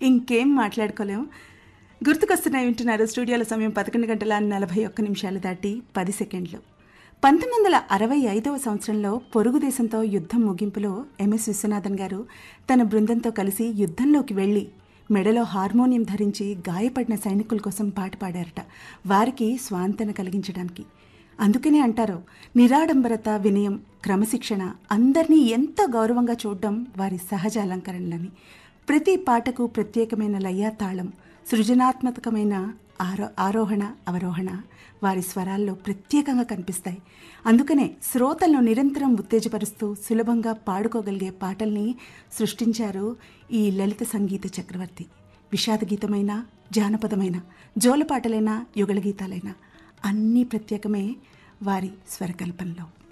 ఇంకేం మాట్లాడుకోలేం గుర్తుకొస్తున్నాయి వింటున్నారు స్టూడియోల సమయం పదకొండు గంటల నలభై ఒక్క నిమిషాలు దాటి పది సెకండ్లు పంతొమ్మిది వందల అరవై ఐదవ సంవత్సరంలో పొరుగు దేశంతో యుద్ధం ముగింపులో ఎంఎస్ విశ్వనాథన్ గారు తన బృందంతో కలిసి యుద్ధంలోకి వెళ్ళి మెడలో హార్మోనియం ధరించి గాయపడిన సైనికుల కోసం పాట పాడారట వారికి స్వాంతన కలిగించడానికి అందుకనే అంటారు నిరాడంబరత వినయం క్రమశిక్షణ అందరినీ ఎంతో గౌరవంగా చూడడం వారి సహజ అలంకరణలని ప్రతి పాటకు ప్రత్యేకమైన లయ తాళం సృజనాత్మకమైన ఆరో ఆరోహణ అవరోహణ వారి స్వరాల్లో ప్రత్యేకంగా కనిపిస్తాయి అందుకనే శ్రోతలను నిరంతరం ఉత్తేజపరుస్తూ సులభంగా పాడుకోగలిగే పాటల్ని సృష్టించారు ఈ లలిత సంగీత చక్రవర్తి విషాద గీతమైన జానపదమైన జోలపాటలైన యుగళ గీతాలైన అన్నీ ప్రత్యేకమే వారి స్వరకల్పనలో